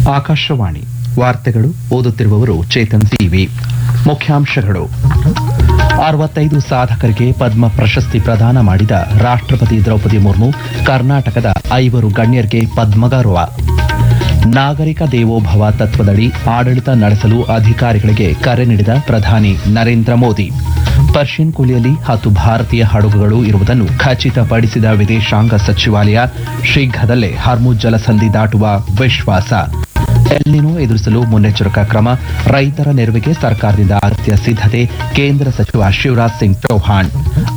ಆಕಾಶವಾಣಿ ವಾರ್ತೆಗಳು ಓದುತ್ತಿರುವವರು ಚೇತನ್ ಟಿವಿ ಮುಖ್ಯಾಂಶಗಳು ಅರವತ್ತೈದು ಸಾಧಕರಿಗೆ ಪದ್ಮ ಪ್ರಶಸ್ತಿ ಪ್ರದಾನ ಮಾಡಿದ ರಾಷ್ಟ್ರಪತಿ ದ್ರೌಪದಿ ಮುರ್ಮು ಕರ್ನಾಟಕದ ಐವರು ಗಣ್ಯರಿಗೆ ಪದ್ಮಗೌರವ ನಾಗರಿಕ ದೇವೋಭವ ತತ್ವದಡಿ ಆಡಳಿತ ನಡೆಸಲು ಅಧಿಕಾರಿಗಳಿಗೆ ಕರೆ ನೀಡಿದ ಪ್ರಧಾನಿ ನರೇಂದ್ರ ಮೋದಿ ಪರ್ಷಿಯನ್ ಕೊಲ್ಲಿಯಲ್ಲಿ ಹತ್ತು ಭಾರತೀಯ ಹಡಗುಗಳು ಇರುವುದನ್ನು ಖಚಿತಪಡಿಸಿದ ವಿದೇಶಾಂಗ ಸಚಿವಾಲಯ ಶೀಘ್ರದಲ್ಲೇ ಹರ್ಮುಜ್ ಜಲಸಂಧಿ ದಾಟುವ ವಿಶ್ವಾಸ ಎಲ್ನಿನೋ ಎದುರಿಸಲು ಮುನ್ನೆಚ್ಚರಿಕಾ ಕ್ರಮ ರೈತರ ನೆರವಿಗೆ ಸರ್ಕಾರದಿಂದ ಅಗತ್ಯ ಸಿದ್ಧತೆ ಕೇಂದ್ರ ಸಚಿವ ಶಿವರಾಜ್ ಸಿಂಗ್ ಚೌಹಾಣ್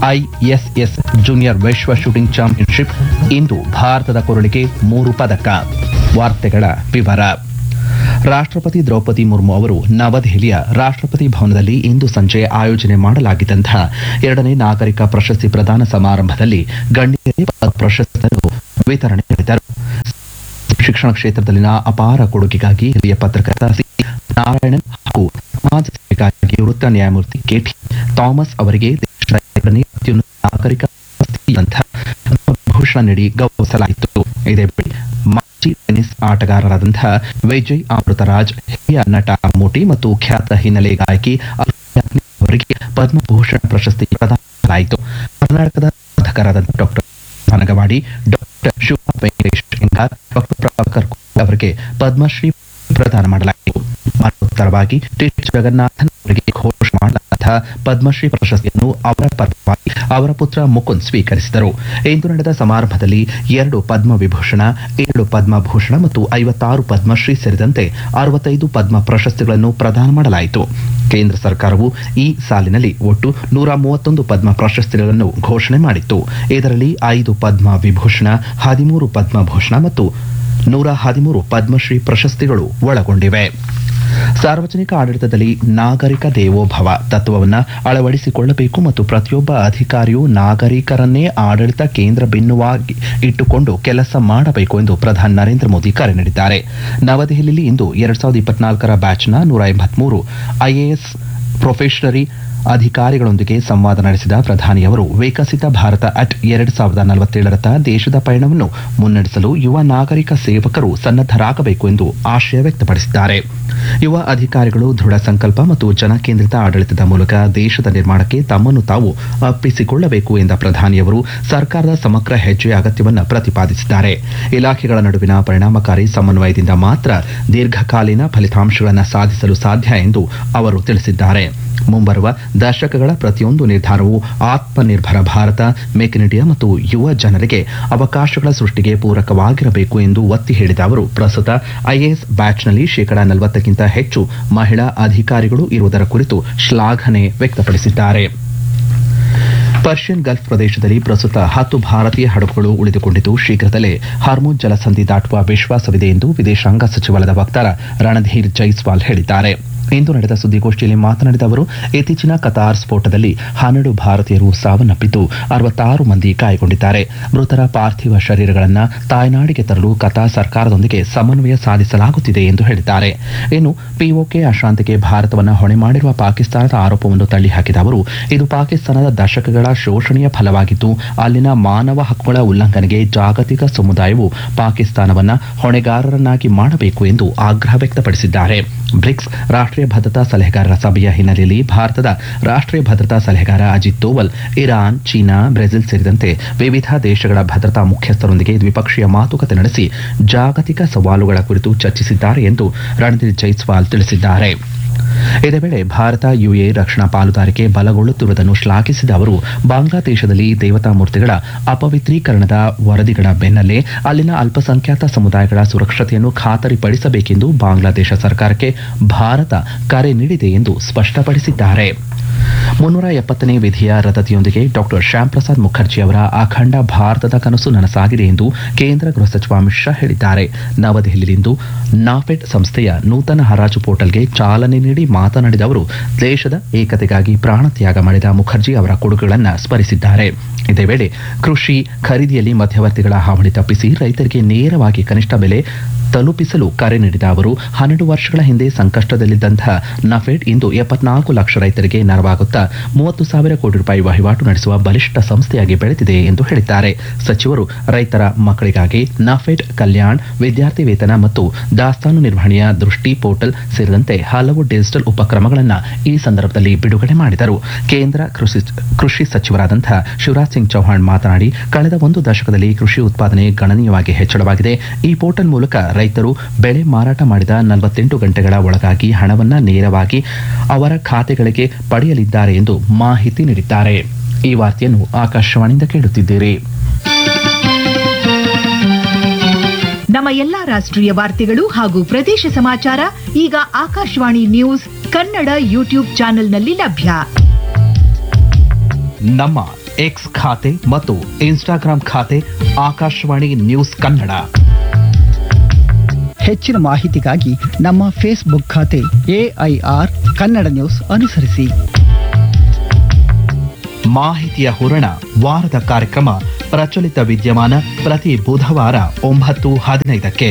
ಐಎಸ್ಎಸ್ ಜೂನಿಯರ್ ವಿಶ್ವ ಶೂಟಿಂಗ್ ಚಾಂಪಿಯನ್ಶಿಪ್ ಇಂದು ಭಾರತದ ಕೊರಳಿಗೆ ಮೂರು ಪದಕ ವಾರ್ತೆಗಳ ವಿವರ ರಾಷ್ಟ್ರಪತಿ ದ್ರೌಪದಿ ಮುರ್ಮು ಅವರು ನವದೆಹಲಿಯ ರಾಷ್ಟ್ರಪತಿ ಭವನದಲ್ಲಿ ಇಂದು ಸಂಜೆ ಆಯೋಜನೆ ಮಾಡಲಾಗಿದ್ದಂತಹ ಎರಡನೇ ನಾಗರಿಕ ಪ್ರಶಸ್ತಿ ಪ್ರದಾನ ಸಮಾರಂಭದಲ್ಲಿ ಗಣ್ಯರಿಗೆ ಪದ್ಮ ಪ್ರಶಸ್ತಿಯನ್ನು ವಿತರಣೆ ಮಾಡಿದರು ಶಿಕ್ಷಣ ಕ್ಷೇತ್ರದಲ್ಲಿನ ಅಪಾರ ಕೊಡುಗೆಗಾಗಿ ಹಿರಿಯ ಪತ್ರಕರ್ತ ಸಿ ನಾರಾಯಣನ್ ಹಾಗೂ ಸಮಾಜ ಸೇವೆಗಾಗಿ ವೃತ್ತ ನ್ಯಾಯಮೂರ್ತಿ ಕೆಟಿ ಥಾಮಸ್ ಅವರಿಗೆ ದೇಶದ ಎರಡನೇ ಅತ್ಯುನ್ನತ ನಾಗರಿಕ ಪ್ರಶಸ್ತಿಯಂತಹ ಭೂಷಣ ನೀಡಿ ಗೌರವಿಸಲಾಯಿತು ಇದೇ ವೇಳೆ ಮಾಜಿ ಟೆನ್ನಿಸ್ ಆಟಗಾರರಾದಂತಹ ವಿಜಯ್ ಅಮೃತರಾಜ್ ಹಿರಿಯ ನಟ ಮೋಟಿ ಮತ್ತು ಖ್ಯಾತ ಹಿನ್ನೆಲೆ ಗಾಯಕಿ ಅನುಪ್ರಿಯಾ ಅವರಿಗೆ ಪದ್ಮಭೂಷಣ ಪ್ರಶಸ್ತಿ ಪ್ರದಾನ ಮಾಡಲಾಯಿತು ಕರ್ನಾಟಕದ ಸಾಧಕರಾದಂತಹ doctor Anagavadi doctor Shiva Venkatesh Engar doctor Prabhakar Kol ಅವರಿಗೆ ಪದ್ಮಶ್ರೀ ಪ್ರದಾನ ಮಾಡಲಾಯಿತು ಮರಣೋತ್ತರವಾಗಿ ಟಿ ಜಗನ್ನಾಥನ್ ಅವರಿಗೆ ಘೋಷಣೆ ಮಾಡಲಾದಂತಹ ಪದ್ಮಶ್ರೀ ಪ್ರಶಸ್ತಿಯನ್ನು ಅವರ ಪರವಾಗಿ ಅವರ ಪುತ್ರ ಮುಕುಂದ್ ಸ್ವೀಕರಿಸಿದರು ಇಂದು ನಡೆದ ಸಮಾರಂಭದಲ್ಲಿ ಎರಡು ಪದ್ಮ ವಿಭೂಷಣ ಏಳು ಪದ್ಮಭೂಷಣ ಮತ್ತು ಐವತ್ತಾರು ಪದ್ಮಶ್ರೀ ಸೇರಿದಂತೆ ಅರವತ್ತೈದು ಪದ್ಮ ಪ್ರಶಸ್ತಿಗಳನ್ನು ಪ್ರದಾನ ಮಾಡಲಾಯಿತು ಕೇಂದ್ರ ಸರ್ಕಾರವು ಈ ಸಾಲಿನಲ್ಲಿ ಒಟ್ಟು ನೂರ ಮೂವತ್ತೊಂದು ಪದ್ಮ ಪ್ರಶಸ್ತಿಗಳನ್ನು ಘೋಷಣೆ ಮಾಡಿತ್ತು ಇದರಲ್ಲಿ ಐದು ಪದ್ಮ ವಿಭೂಷಣ ಹದಿಮೂರು ಪದ್ಮಭೂಷಣ ಮತ್ತು ನೂರ ಹದಿಮೂರು ಪದ್ಮಶ್ರೀ ಪ್ರಶಸ್ತಿಗಳು ಒಳಗೊಂಡಿವೆ ಸಾರ್ವಜನಿಕ ಆಡಳಿತದಲ್ಲಿ ನಾಗರಿಕ ದೇವೋಭವ ತತ್ವವನ್ನು ಅಳವಡಿಸಿಕೊಳ್ಳಬೇಕು ಮತ್ತು ಪ್ರತಿಯೊಬ್ಬ ಅಧಿಕಾರಿಯೂ ನಾಗರಿಕರನ್ನೇ ಆಡಳಿತ ಕೇಂದ್ರ ಭಿನ್ನವಾಗಿ ಇಟ್ಟುಕೊಂಡು ಕೆಲಸ ಮಾಡಬೇಕು ಎಂದು ಪ್ರಧಾನಿ ನರೇಂದ್ರ ಮೋದಿ ಕರೆ ನೀಡಿದ್ದಾರೆ ನವದೆಹಲಿಯಲ್ಲಿ ಇಂದು ಎರಡ್ ಸಾವಿರದ ಇಪ್ಪತ್ನಾಲ್ಕರ ಬ್ಯಾಚ್ನ ನೂರ ಎಂಬತ್ಮೂರು ಐಎಎಸ್ ಪ್ರೊಫೆಷನರಿ ಅಧಿಕಾರಿಗಳೊಂದಿಗೆ ಸಂವಾದ ನಡೆಸಿದ ಪ್ರಧಾನಿಯವರು ವಿಕಸಿತ ಭಾರತ ಅಟ್ ಎರಡ್ ಸಾವಿರದ ನಲವತ್ತೇಳರತ್ತ ದೇಶದ ಪಯಣವನ್ನು ಮುನ್ನಡೆಸಲು ಯುವ ನಾಗರಿಕ ಸೇವಕರು ಸನ್ನದ್ದರಾಗಬೇಕು ಎಂದು ಆಶಯ ವ್ಯಕ್ತಪಡಿಸಿದ್ದಾರೆ ಯುವ ಅಧಿಕಾರಿಗಳು ದೃಢ ಸಂಕಲ್ಪ ಮತ್ತು ಜನಕೇಂದ್ರಿತ ಆಡಳಿತದ ಮೂಲಕ ದೇಶದ ನಿರ್ಮಾಣಕ್ಕೆ ತಮ್ಮನ್ನು ತಾವು ಅರ್ಪಿಸಿಕೊಳ್ಳಬೇಕು ಎಂದ ಪ್ರಧಾನಿಯವರು ಸರ್ಕಾರದ ಸಮಗ್ರ ಹೆಜ್ಜೆಯ ಅಗತ್ಯವನ್ನು ಪ್ರತಿಪಾದಿಸಿದ್ದಾರೆ ಇಲಾಖೆಗಳ ನಡುವಿನ ಪರಿಣಾಮಕಾರಿ ಸಮನ್ವಯದಿಂದ ಮಾತ್ರ ದೀರ್ಘಕಾಲೀನ ಫಲಿತಾಂಶಗಳನ್ನು ಸಾಧಿಸಲು ಸಾಧ್ಯ ಎಂದು ಅವರು ತಿಳಿಸಿದ್ದಾರೆ ಮುಂಬರುವ ದಶಕಗಳ ಪ್ರತಿಯೊಂದು ನಿರ್ಧಾರವು Atmanirbhar Bharat make in India ಮತ್ತು ಯುವ ಜನರಿಗೆ ಅವಕಾಶಗಳ ಸೃಷ್ಟಿಗೆ ಪೂರಕವಾಗಿರಬೇಕು ಎಂದು ಒತ್ತಿ ಹೇಳಿದ ಅವರು ಪ್ರಸ್ತುತ ಐಎಎಸ್ ಬ್ಯಾಚ್ನಲ್ಲಿ ಶೇಕಡಾ ನಲವತ್ತಕ್ಕಿಂತ ಹೆಚ್ಚು ಮಹಿಳಾ ಅಧಿಕಾರಿಗಳು ಇರುವುದರ ಕುರಿತು ಶ್ಲಾಘನೆ ವ್ಯಕ್ತಪಡಿಸಿದ್ದಾರೆ ಪರ್ಷಿಯನ್ ಗಲ್ಫ್ ಪ್ರದೇಶದಲ್ಲಿ ಪ್ರಸ್ತುತ ಹತ್ತು ಭಾರತೀಯ ಹಡಗುಗಳು ಉಳಿದುಕೊಂಡಿದ್ದು ಶೀಘ್ರದಲ್ಲೇ ಹರ್ಮುಜ್ ಜಲಸಂಧಿ ದಾಟುವ ವಿಶ್ವಾಸವಿದೆ ಎಂದು ವಿದೇಶಾಂಗ ಸಚಿವಾಲಯದ ವಕ್ತಾರ ರಣಧೀರ್ ಜೈಸ್ವಾಲ್ ಹೇಳಿದ್ದಾರೆ ಇಂದು ನಡೆದ ಸುದ್ದಿಗೋಷ್ಠಿಯಲ್ಲಿ ಮಾತನಾಡಿದ ಅವರು ಇತ್ತೀಚಿನ ಕತಾರ್ ಸ್ಫೋಟದಲ್ಲಿ ಹನ್ನೆರಡು ಭಾರತೀಯರು ಸಾವನ್ನಪ್ಪಿದ್ದು ಅರವತ್ತಾರು ಮಂದಿ ಗಾಯಗೊಂಡಿದ್ದಾರೆ ಮೃತರ ಪಾರ್ಥಿವ ಶರೀರಗಳನ್ನು ತಾಯ್ನಾಡಿಗೆ ತರಲು ಕತಾರ್ ಸರ್ಕಾರದೊಂದಿಗೆ ಸಮನ್ವಯ ಸಾಧಿಸಲಾಗುತ್ತಿದೆ ಎಂದು ಹೇಳಿದ್ದಾರೆ ಇನ್ನು ಪಿಒಕೆ ಅಶಾಂತಿಗೆ ಭಾರತವನ್ನು ಹೊಣೆ ಮಾಡಿರುವ ಪಾಕಿಸ್ತಾನದ ಆರೋಪವನ್ನು ತಳ್ಳಿಹಾಕಿದ ಅವರು ಇದು ಪಾಕಿಸ್ತಾನದ ದಶಕಗಳ ಶೋಷಣೆಯ ಫಲವಾಗಿದ್ದು ಅಲ್ಲಿನ ಮಾನವ ಹಕ್ಕುಗಳ ಉಲ್ಲಂಘನೆಗೆ ಜಾಗತಿಕ ಸಮುದಾಯವು ಪಾಕಿಸ್ತಾನವನ್ನ ಹೊಣೆಗಾರರನ್ನಾಗಿ ಮಾಡಬೇಕು ಎಂದು ಆಗ್ರಹ ವ್ಯಕ್ತಪಡಿಸಿದ್ದಾರೆ ಬ್ರಿಕ್ಸ್ ರಾಷ್ಟ್ರೀಯ ಭದ್ರತಾ ಸಲಹೆಗಾರರ ಸಭೆಯ ಹಿನ್ನೆಲೆಯಲ್ಲಿ ಭಾರತದ ರಾಷ್ಟ್ರೀಯ ಭದ್ರತಾ ಸಲಹೆಗಾರ Ajit Doval Iran China Brazil ಸೇರಿದಂತೆ ವಿವಿಧ ದೇಶಗಳ ಭದ್ರತಾ ಮುಖ್ಯಸ್ಥರೊಂದಿಗೆ ದ್ವಿಪಕ್ಷೀಯ ಮಾತುಕತೆ ನಡೆಸಿ ಜಾಗತಿಕ ಸವಾಲುಗಳ ಕುರಿತು ಚರ್ಚಿಸಿದ್ದಾರೆ ಎಂದು ರಣಧೀರ್ ಜೈಸ್ವಾಲ್ ತಿಳಿಸಿದ್ದಾರೆ ಇದೇ ವೇಳೆ ಭಾರತ ಯುಎ ರಕ್ಷಣಾ ಪಾಲುದಾರಿಕೆ ಬಲಗೊಳ್ಳುತ್ತಿರುವುದನ್ನು ಶ್ಲಾಘಿಸಿದ ಅವರು ಬಾಂಗ್ಲಾದೇಶದಲ್ಲಿ ದೇವತಾ ಮೂರ್ತಿಗಳ ಅಪವಿತ್ರೀಕರಣದ ವರದಿಗಳ ಬೆನ್ನಲ್ಲೇ ಅಲ್ಲಿನ ಅಲ್ಪಸಂಖ್ಯಾತ ಸಮುದಾಯಗಳ ಸುರಕ್ಷತೆಯನ್ನು ಖಾತರಿಪಡಿಸಬೇಕೆಂದು ಬಾಂಗ್ಲಾದೇಶ ಸರ್ಕಾರಕ್ಕೆ ಭಾರತ ಕರೆ ನೀಡಿದೆ ಎಂದು ಸ್ಪಷ್ಟಪಡಿಸಿದ್ದಾರೆ ಮುನ್ನೂರ ಎಪ್ಪತ್ತನೇ ವಿಧಿಯ ರದ್ದತಿಯೊಂದಿಗೆ ಡಾಕ್ಟರ್ ಶ್ಯಾಮ್ ಪ್ರಸಾದ್ ಮುಖರ್ಜಿ ಅವರ ಅಖಂಡ ಭಾರತದ ಕನಸು ನನಸಾಗಿದೆ ಎಂದು ಕೇಂದ್ರ ಗೃಹ ಸಚಿವ ಅಮಿತ್ ಶಾ ಹೇಳಿದ್ದಾರೆ ನವದೆಹಲಿಯಲ್ಲಿಂದು ನಾಫೆಡ್ ಸಂಸ್ಥೆಯ ನೂತನ ಹರಾಜು ಪೋರ್ಟಲ್ಗೆ ಚಾಲನೆ ನೀಡಿ ಮಾತನಾಡಿದ ಅವರು ದೇಶದ ಏಕತೆಗಾಗಿ ಪ್ರಾಣತ್ಯಾಗ ಮಾಡಿದ ಮುಖರ್ಜಿ ಅವರ ಕೊಡುಗೆಗಳನ್ನು ಸ್ಮರಿಸಿದ್ದಾರೆ ಇದೇ ವೇಳೆ ಕೃಷಿ ಖರೀದಿಯಲ್ಲಿ ಮಧ್ಯವರ್ತಿಗಳ ಹಾವಳಿ ತಪ್ಪಿಸಿ ರೈತರಿಗೆ ನೇರವಾಗಿ ಕನಿಷ್ಠ ಬೆಲೆ ತಲುಪಿಸಲು ಕರೆ ನೀಡಿದ ಅವರು ಹನ್ನೆರಡು ವರ್ಷಗಳ ಹಿಂದೆ ಸಂಕಷ್ಟದಲ್ಲಿದ್ದಂತಹ ನಫೆಡ್ ಇಂದು ಎಪ್ಪತ್ನಾಲ್ಕು ಲಕ್ಷ ರೈತರಿಗೆ ನೆರವಾಗುತ್ತಾ ಮೂವತ್ತು ಸಾವಿರ ಕೋಟಿ ರೂಪಾಯಿ ವಹಿವಾಟು ನಡೆಸುವ ಬಲಿಷ್ಠ ಸಂಸ್ಥೆಯಾಗಿ ಬೆಳೆದಿದೆ ಎಂದು ಹೇಳಿದ್ದಾರೆ ಸಚಿವರು ರೈತರ ಮಕ್ಕಳಿಗಾಗಿ ನಫೆಡ್ ಕಲ್ಯಾಣ್ ವಿದ್ಯಾರ್ಥಿ ವೇತನ ಮತ್ತು ದಾಸ್ತಾನು ನಿರ್ವಹಣೆಯ ದೃಷ್ಟಿ ಪೋರ್ಟಲ್ ಸೇರಿದಂತೆ ಹಲವು ಡಿಜಿಟಲ್ ಉಪಕ್ರಮಗಳನ್ನು ಈ ಸಂದರ್ಭದಲ್ಲಿ ಬಿಡುಗಡೆ ಮಾಡಿದರು ಕೇಂದ್ರ ಕೃಷಿ ಕೃಷಿ ಸಚಿವರಾದಂತಹ ಶಿವರಾಜ್ ಸಿಂಗ್ ಚೌಹಾಣ್ ಮಾತನಾಡಿ ಕಳೆದ ಒಂದು ದಶಕದಲ್ಲಿ ಕೃಷಿ ಉತ್ಪಾದನೆ ಗಣನೀಯವಾಗಿ ಹೆಚ್ಚಳವಾಗಿದೆ ಈ ಪೋರ್ಟಲ್ ಮೂಲಕ ರೈತರು ಬೆಳೆ ಮಾರಾಟ ಮಾಡಿದ ನಲವತ್ತೆಂಟು ಗಂಟೆಗಳ ಒಳಗಾಗಿ ಹಣವನ್ನ ನೇರವಾಗಿ ಅವರ ಖಾತೆಗಳಿಗೆ ಪಡೆಯಲಿದ್ದಾರೆ ಎಂದು ಮಾಹಿತಿ ನೀಡಿದ್ದಾರೆ ಈ ವಾರ್ತೆಯನ್ನು ಆಕಾಶವಾಣಿಯಿಂದ ಕೇಳುತ್ತಿದ್ದೀರಿ ನಮ್ಮ ಎಲ್ಲಾ ರಾಷ್ಟ್ರೀಯ ವಾರ್ತೆಗಳು ಹಾಗೂ ಪ್ರದೇಶ ಸಮಾಚಾರ ಈಗ ಆಕಾಶವಾಣಿ ನ್ಯೂಸ್ ಕನ್ನಡ ಯೂಟ್ಯೂಬ್ ಚಾನೆಲ್ನಲ್ಲಿ ಲಭ್ಯ ನಮ್ಮ ಎಕ್ಸ್ ಖಾತೆ ಮತ್ತು ಇನ್ಸ್ಟಾಗ್ರಾಂ ಖಾತೆ ಆಕಾಶವಾಣಿ ನ್ಯೂಸ್ ಕನ್ನಡ ಹೆಚ್ಚಿನ ಮಾಹಿತಿಗಾಗಿ ನಮ್ಮ ಫೇಸ್ಬುಕ್ ಖಾತೆ ಎಐಆರ್ ಕನ್ನಡ ನ್ಯೂಸ್ ಅನುಸರಿಸಿ ಮಾಹಿತಿಯ ಹೂರಣ ವಾರದ ಕಾರ್ಯಕ್ರಮ ಪ್ರಚಲಿತ ವಿದ್ಯಮಾನ ಪ್ರತಿ ಬುಧವಾರ ಒಂಬತ್ತು ಹದಿನೈದಕ್ಕೆ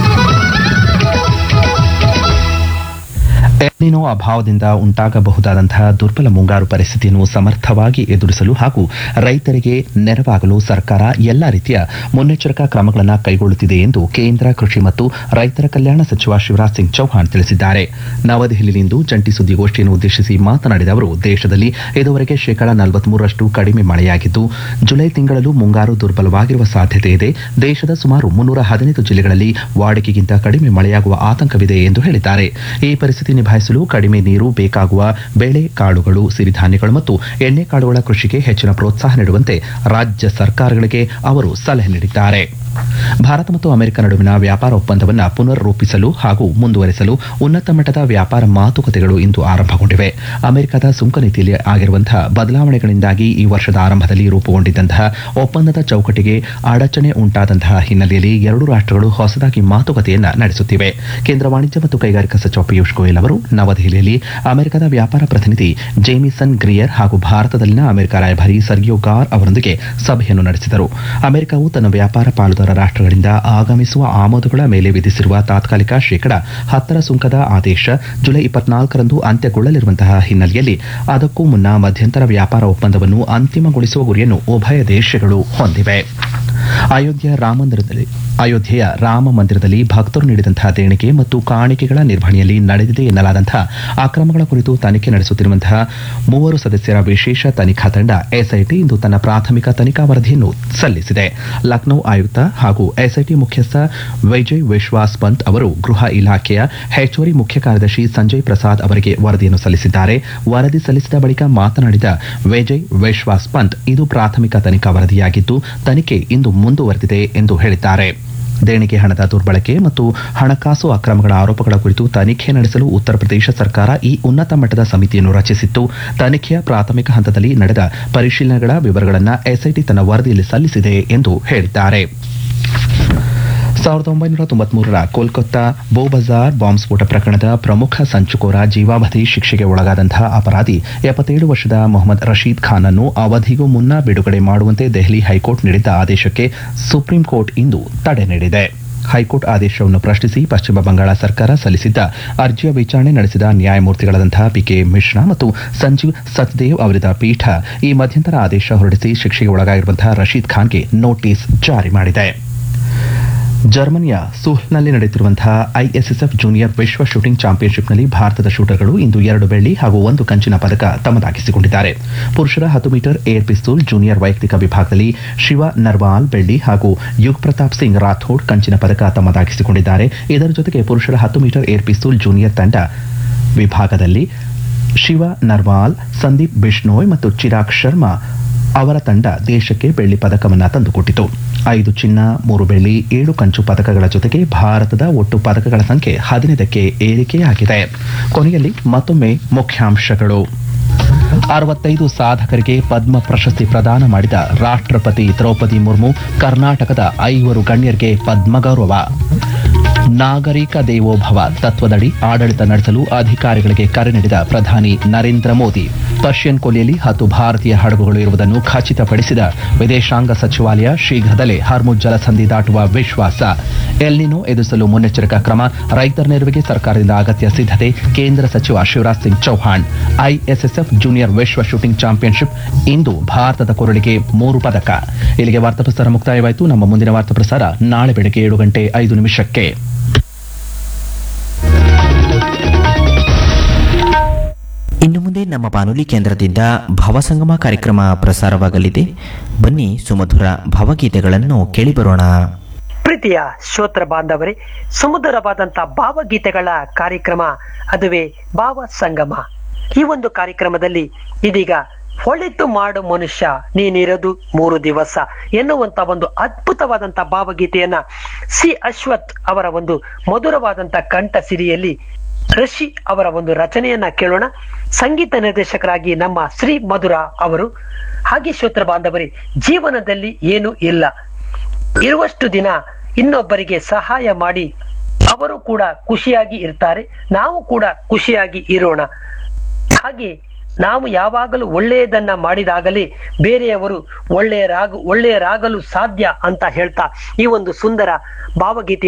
ಎಲ್ನಿನೋ ಅಭಾವದಿಂದ ಉಂಟಾಗಬಹುದಾದಂತಹ ದುರ್ಬಲ ಮುಂಗಾರು ಪರಿಸ್ಥಿತಿಯನ್ನು ಸಮರ್ಥವಾಗಿ ಎದುರಿಸಲು ಹಾಗೂ ರೈತರಿಗೆ ನೆರವಾಗಲು ಸರ್ಕಾರ ಎಲ್ಲಾ ರೀತಿಯ ಮುನ್ನೆಚ್ಚರಿಕಾ ಕ್ರಮಗಳನ್ನು ಕೈಗೊಳ್ಳುತ್ತಿದೆ ಎಂದು ಕೇಂದ್ರ ಕೃಷಿ ಮತ್ತು ರೈತರ ಕಲ್ಯಾಣ ಸಚಿವ ಶಿವರಾಜ್ ಸಿಂಗ್ ಚೌಹಾಣ್ ತಿಳಿಸಿದ್ದಾರೆ ನವದೆಹಲಿಯಲ್ಲಿಂದು ಜಂಟಿ ಸುದ್ದಿಗೋಷ್ಠಿಯನ್ನು ಉದ್ದೇಶಿಸಿ ಮಾತನಾಡಿದ ಅವರು ದೇಶದಲ್ಲಿ ಇದುವರೆಗೆ ಶೇಕಡಾ ನಲವತ್ಮೂರರಷ್ಟು ಕಡಿಮೆ ಮಳೆಯಾಗಿದ್ದು ಜುಲೈ ತಿಂಗಳಲ್ಲೂ ಮುಂಗಾರು ದುರ್ಬಲವಾಗಿರುವ ಸಾಧ್ಯತೆ ಇದೆ ದೇಶದ ಸುಮಾರು ಮುನ್ನೂರ ಹದಿನೈದು ಜಿಲ್ಲೆಗಳಲ್ಲಿ ವಾಡಿಕೆಗಿಂತ ಕಡಿಮೆ ಮಳೆಯಾಗುವ ಆತಂಕವಿದೆ ಎಂದು ಹೇಳಿದ್ದಾರೆ ಈ ಪರಿಸ್ಥಿತಿ ನಿಭಾಯಿಸಲು ಕಡಿಮೆ ನೀರು ಬೇಕಾಗುವ ಬೇಳೆ ಕಾಳುಗಳು ಸಿರಿಧಾನ್ಯಗಳು ಮತ್ತು ಎಣ್ಣೆ ಕಾಳುಗಳ ಕೃಷಿಗೆ ಹೆಚ್ಚಿನ ಪ್ರೋತ್ಸಾಹ ನೀಡುವಂತೆ ರಾಜ್ಯ ಸರ್ಕಾರಗಳಿಗೆ ಅವರು ಸಲಹೆ ನೀಡಿದ್ದಾರೆ ಭಾರತ ಮತ್ತು ಅಮೆರಿಕ ನಡುವಿನ ವ್ಯಾಪಾರ ಒಪ್ಪಂದವನ್ನು ಪುನರ್ ರೂಪಿಸಲು ಹಾಗೂ ಮುಂದುವರೆಸಲು ಉನ್ನತ ಮಟ್ಟದ ವ್ಯಾಪಾರ ಮಾತುಕತೆಗಳು ಇಂದು ಆರಂಭಗೊಂಡಿವೆ ಅಮೆರಿಕದ ಸುಂಕ ನೀತಿಯಲ್ಲಿ ಆಗಿರುವಂತಹ ಬದಲಾವಣೆಗಳಿಂದಾಗಿ ಈ ವರ್ಷದ ಆರಂಭದಲ್ಲಿ ರೂಪುಗೊಂಡಿದ್ದಂತಹ ಒಪ್ಪಂದದ ಚೌಕಟ್ಟಿಗೆ ಅಡಚಣೆ ಉಂಟಾದಂತಹ ಹಿನ್ನೆಲೆಯಲ್ಲಿ ಎರಡು ರಾಷ್ಟ್ರಗಳು ಹೊಸದಾಗಿ ಮಾತುಕತೆಯನ್ನ ನಡೆಸುತ್ತಿವೆ ಕೇಂದ್ರ ವಾಣಿಜ್ಯ ಮತ್ತು ಕೈಗಾರಿಕಾ ಸಚಿವ ಪಿಯೂಷ್ ಗೋಯಲ್ ಅವರು ನವದೆಹಲಿಯಲ್ಲಿ ಅಮೆರಿಕದ ವ್ಯಾಪಾರ ಪ್ರತಿನಿಧಿ ಜೇಮಿಸನ್ ಗ್ರಿಯರ್ ಹಾಗೂ ಭಾರತದಲ್ಲಿನ ಅಮೆರಿಕ ರಾಯಭಾರಿ ಸರ್ಗಿಯೋ ಗಾರ್ ಅವರೊಂದಿಗೆ ಸಭೆಯನ್ನು ನಡೆಸಿದರು ಅಮೆರಿಕವು ತನ್ನ ವ್ಯಾಪಾರ ಪಾಲುದಾರ ರಾಷ್ಟ್ರಗಳಿಂದ ಆಗಮಿಸುವ ಆಮದುಗಳ ಮೇಲೆ ವಿಧಿಸಿರುವ ತಾತ್ಕಾಲಿಕ ಶೇಕಡ ಹತ್ತರ ಸುಂಕದ ಆದೇಶ ಜುಲೈ ಇಪ್ಪತ್ನಾಲ್ಕರಂದು ಅಂತ್ಯಗೊಳ್ಳಲಿರುವಂತಹ ಹಿನ್ನೆಲೆಯಲ್ಲಿ ಅದಕ್ಕೂ ಮುನ್ನ ಮಧ್ಯಂತರ ವ್ಯಾಪಾರ ಒಪ್ಪಂದವನ್ನು ಅಂತಿಮಗೊಳಿಸುವ ಗುರಿಯನ್ನು ಉಭಯ ದೇಶಗಳು ಹೊಂದಿವೆ ಅಯೋಧ್ಯೆ ರಾಮಮಂದಿರದಲ್ಲಿ ಅಯೋಧ್ಯೆಯ ರಾಮ ಮಂದಿರದಲ್ಲಿ ಭಕ್ತರು ನೀಡಿದಂತಹ ದೇಣಿಗೆ ಮತ್ತು ಕಾಣಿಕೆಗಳ ನಿರ್ವಹಣೆಯಲ್ಲಿ ನಡೆದಿದೆ ಎನ್ನಲಾದಂತಹ ಅಕ್ರಮಗಳ ಕುರಿತು ತನಿಖೆ ನಡೆಸುತ್ತಿರುವಂತಹ ಮೂವರು ಸದಸ್ಯರ ವಿಶೇಷ ತನಿಖಾ ತಂಡ ಎಸ್ಐಟಿ ಇಂದು ತನ್ನ ಪ್ರಾಥಮಿಕ ತನಿಖಾ ವರದಿಯನ್ನು ಸಲ್ಲಿಸಿದೆ ಲಕ್ನೋ ಆಯುಕ್ತ ಹಾಗೂ ಎಸ್ಐಟಿ ಮುಖ್ಯಸ್ಥ ವಿಜಯ್ ವಿಶ್ವಾಸ್ ಪಂತ್ ಅವರು ಗೃಹ ಇಲಾಖೆಯ ಹೆಚ್ಚುವರಿ ಮುಖ್ಯ ಕಾರ್ಯದರ್ಶಿ ಸಂಜಯ್ ಪ್ರಸಾದ್ ಅವರಿಗೆ ವರದಿಯನ್ನು ಸಲ್ಲಿಸಿದ್ದಾರೆ ವರದಿ ಸಲ್ಲಿಸಿದ ಬಳಿಕ ಮಾತನಾಡಿದ ವಿಜಯ್ ವಿಶ್ವಾಸ್ ಪಂತ್ ಇದು ಪ್ರಾಥಮಿಕ ತನಿಖಾ ವರದಿಯಾಗಿದ್ದು ತನಿಖೆ ಇಂದು ಮುಂದುವರೆದಿದೆ ಎಂದು ಹೇಳಿದ್ದಾರೆ ದೇಣಿಗೆ ಹಣದ ದುರ್ಬಳಕೆ ಮತ್ತು ಹಣಕಾಸು ಅಕ್ರಮಗಳ ಆರೋಪಗಳ ಕುರಿತು ತನಿಖೆ ನಡೆಸಲು ಉತ್ತರ ಪ್ರದೇಶ ಸರ್ಕಾರ ಈ ಉನ್ನತ ಮಟ್ಟದ ಸಮಿತಿಯನ್ನು ರಚಿಸಿತ್ತು ತನಿಖೆಯ ಪ್ರಾಥಮಿಕ ಹಂತದಲ್ಲಿ ನಡೆದ ಪರಿಶೀಲನೆಗಳ ವಿವರಗಳನ್ನು ಎಸ್ಐಟಿ ತನ್ನ ವರದಿಯಲ್ಲಿ ಸಲ್ಲಿಸಿದೆ ಎಂದು ಹೇಳಿದ್ದಾರೆ ಸಾವಿರದ ಒಂಬೈನೂರ ತೊಂಬತ್ಮೂರರ ಕೋಲ್ಕತ್ತಾ ಬೋ ಬಜಾರ್ ಬಾಂಬ್ ಸ್ಫೋಟ ಪ್ರಕರಣದ ಪ್ರಮುಖ ಸಂಚುಕೋರ ಜೀವಾವಧಿ ಶಿಕ್ಷೆಗೆ ಒಳಗಾದಂತಹ ಅಪರಾಧಿ ಎಪ್ಪತ್ತೇಳು ವರ್ಷದ ಮೊಹಮ್ಮದ್ ರಶೀದ್ ಖಾನ್ ಅನ್ನು ಅವಧಿಗೂ ಮುನ್ನ ಬಿಡುಗಡೆ ಮಾಡುವಂತೆ ದೆಹಲಿ ಹೈಕೋರ್ಟ್ ನೀಡಿದ್ದ ಆದೇಶಕ್ಕೆ ಸುಪ್ರೀಂ ಕೋರ್ಟ್ ಇಂದು ತಡೆ ನೀಡಿದೆ ಹೈಕೋರ್ಟ್ ಆದೇಶವನ್ನು ಪ್ರಶ್ನಿಸಿ ಪಶ್ಚಿಮ ಬಂಗಾಳ ಸರ್ಕಾರ ಸಲ್ಲಿಸಿದ್ದ ಅರ್ಜಿಯ ವಿಚಾರಣೆ ನಡೆಸಿದ ನ್ಯಾಯಮೂರ್ತಿಗಳಾದಂತಹ ಪಿಕೆ ಮಿಶ್ರಾ ಮತ್ತು ಸಂಜೀವ್ ಸಚ್ದೇವ್ ಅವರಿದ್ದ ಪೀಠ ಈ ಮಧ್ಯಂತರ ಆದೇಶ ಹೊರಡಿಸಿ ಶಿಕ್ಷೆಗೆ ಒಳಗಾಗಿರುವಂತಹ ರಶೀದ್ ಖಾನ್ಗೆ ನೋಟಿಸ್ ಜಾರಿ ಮಾಡಿದೆ ಜರ್ಮನಿಯ ಸುಹ್ಲ್ನಲ್ಲಿ ನಡೆಯುತ್ತಿರುವಂತಹ ಐಎಸ್ಎಸ್ಎಫ್ ಜೂನಿಯರ್ ವಿಶ್ವ ಶೂಟಿಂಗ್ ಚಾಂಪಿಯನ್ಶಿಪ್ನಲ್ಲಿ ಭಾರತದ ಶೂಟರ್ಗಳು ಇಂದು ಎರಡು ಬೆಳ್ಳಿ ಹಾಗೂ ಒಂದು ಕಂಚಿನ ಪದಕ ತಮ್ಮದಾಗಿಸಿಕೊಂಡಿದ್ದಾರೆ ಪುರುಷರ ಹತ್ತು ಮೀಟರ್ ಏರ್ ಪಿಸ್ತೂಲ್ ಜೂನಿಯರ್ ವೈಯಕ್ತಿಕ ವಿಭಾಗದಲ್ಲಿ ಶಿವ ನರ್ವಾಲ್ ಬೆಳ್ಳಿ ಹಾಗೂ ಯುಗ್ ಪ್ರತಾಪ್ ಸಿಂಗ್ ರಾಥೋಡ್ ಕಂಚಿನ ಪದಕ ತಮ್ಮದಾಗಿಸಿಕೊಂಡಿದ್ದಾರೆ ಇದರ ಜೊತೆಗೆ ಪುರುಷರ ಹತ್ತು ಮೀಟರ್ ಏರ್ ಪಿಸ್ತೂಲ್ ಜೂನಿಯರ್ ತಂಡ ವಿಭಾಗದಲ್ಲಿ ಶಿವ ನರ್ವಾಲ್ ಸಂದೀಪ್ ಬಿಷ್ಣೋಯ್ ಮತ್ತು ಚಿರಾಗ್ ಶರ್ಮಾ ಅವರ ತಂಡ ದೇಶಕ್ಕೆ ಬೆಳ್ಳಿ ಪದಕವನ್ನ ತಂದುಕೊಟ್ಟಿತು ಐದು ಚಿನ್ನ ಮೂರು ಬೆಳ್ಳಿ ಏಳು ಕಂಚು ಪದಕಗಳ ಜೊತೆಗೆ ಭಾರತದ ಒಟ್ಟು ಪದಕಗಳ ಸಂಖ್ಯೆ ಹದಿನೈದಕ್ಕೆ ಏರಿಕೆಯಾಗಿದೆ ಕೊನೆಯಲ್ಲಿ ಮತ್ತೊಮ್ಮೆ ಮುಖ್ಯಾಂಶಗಳು ಅರವತ್ತೈದು ಸಾಧಕರಿಗೆ ಪದ್ಮ ಪ್ರಶಸ್ತಿ ಪ್ರದಾನ ಮಾಡಿದ ರಾಷ್ಟ್ರಪತಿ ದ್ರೌಪದಿ ಮುರ್ಮು ಕರ್ನಾಟಕದ ಐವರು ಗಣ್ಯರಿಗೆ ಪದ್ಮ ಗೌರವ ನಾಗರಿಕ ದೇವೋಭವ ತತ್ವದಡಿ ಆಡಳಿತ ನಡೆಸಲು ಅಧಿಕಾರಿಗಳಿಗೆ ಕರೆ ನೀಡಿದ ಪ್ರಧಾನಿ ನರೇಂದ್ರ ಮೋದಿ ಪರ್ಷಿಯನ್ ಕೊಲ್ಲಿಯಲ್ಲಿ ಹತ್ತು ಭಾರತೀಯ ಹಡಗುಗಳು ಇರುವುದನ್ನು ಖಚಿತಪಡಿಸಿದ ವಿದೇಶಾಂಗ ಸಚಿವಾಲಯ ಶೀಘ್ರದಲ್ಲೇ ಹರ್ಮುಜ್ ಜಲಸಂಧಿ ದಾಟುವ ವಿಶ್ವಾಸ ಎಲ್ನಿನೋ ಎದುರಿಸಲು ಮುನ್ನೆಚ್ಚರಿಕಾ ಕ್ರಮ ರೈತರ ನೆರವಿಗೆ ಸರ್ಕಾರದಿಂದ ಅಗತ್ಯ ಸಿದ್ಧತೆ ಕೇಂದ್ರ ಸಚಿವ ಶಿವರಾಜ್ ಸಿಂಗ್ ಚೌಹಾಣ್ ಐಎಸ್ಎಸ್ಎಫ್ ಜೂನಿಯರ್ ವಿಶ್ವ ಶೂಟಿಂಗ್ ಚಾಂಪಿಯನ್ಶಿಪ್ ಇಂದು ಭಾರತದ ಕೊರಳಿಗೆ ಮೂರು ಪದಕ ಇಲ್ಲಿಗೆ ವಾರ್ತಾ ಪ್ರಸಾರ ಮುಕ್ತಾಯವಾಯಿತು ನಮ್ಮ ಮುಂದಿನ ವಾರ್ತಾ ಪ್ರಸಾರ ನಾಳೆ ಬೆಳಗ್ಗೆ ಏಳು ಗಂಟೆ ಐದು ನಿಮಿಷಕ್ಕೆ ಇನ್ನು ಮುಂದೆ ನಮ್ಮ ಬಾನುಲಿ ಕೇಂದ್ರದಿಂದ ಭವಸಂಗಮ ಕಾರ್ಯಕ್ರಮ ಪ್ರಸಾರವಾಗಲಿದೆ ಬನ್ನಿ ಸುಮಧುರ ಭಾವಗೀತೆಗಳನ್ನು ಕೇಳಿಬರೋಣ ಪ್ರೀತಿಯ ಶ್ರೋತ್ರ ಬಾಂಧವರೇ ಸುಮಧುರವಾದಂತ ಭಾವಗೀತೆಗಳ ಕಾರ್ಯಕ್ರಮ ಅದುವೇ ಭಾವ ಸಂಗಮ ಈ ಒಂದು ಕಾರ್ಯಕ್ರಮದಲ್ಲಿ ಇದೀಗ ಒಳಿತು ಮಾಡು ಮನುಷ್ಯ ನೀನಿರೋದು ಮೂರು ದಿವಸ ಎನ್ನುವಂತ ಒಂದು ಅದ್ಭುತವಾದಂತ ಭಾವಗೀತೆಯನ್ನ ಸಿ ಅಶ್ವಥ್ ಅವರ ಒಂದು ಮಧುರವಾದಂತ ಕಂಠ ಸಿರಿಯಲ್ಲಿ ಋಷಿ ಅವರ ಒಂದು ರಚನೆಯನ್ನ ಕೇಳೋಣ ಸಂಗೀತ ನಿರ್ದೇಶಕರಾಗಿ ನಮ್ಮ ಶ್ರೀ ಮಧುರ ಅವರು ಹಾಗೆ ಶ್ರೋತ್ರ ಬಾಂಧವರೇ ಜೀವನದಲ್ಲಿ ಏನು ಇಲ್ಲ ಇರುವಷ್ಟು ದಿನ ಇನ್ನೊಬ್ಬರಿಗೆ ಸಹಾಯ ಮಾಡಿ ಅವರು ಕೂಡ ಖುಷಿಯಾಗಿ ಇರ್ತಾರೆ ನಾವು ಕೂಡ ಖುಷಿಯಾಗಿ ಇರೋಣ ಹಾಗೆ ನಾವು ಯಾವಾಗಲೂ ಒಳ್ಳೆಯದನ್ನ ಮಾಡಿದಾಗಲೇ ಬೇರೆಯವರು ಒಳ್ಳೆಯರಾಗ ಒಳ್ಳೆಯರಾಗಲು ಸಾಧ್ಯ ಅಂತ ಹೇಳ್ತಾ ಈ ಒಂದು ಸುಂದರ ಭಾವಗೀತೆ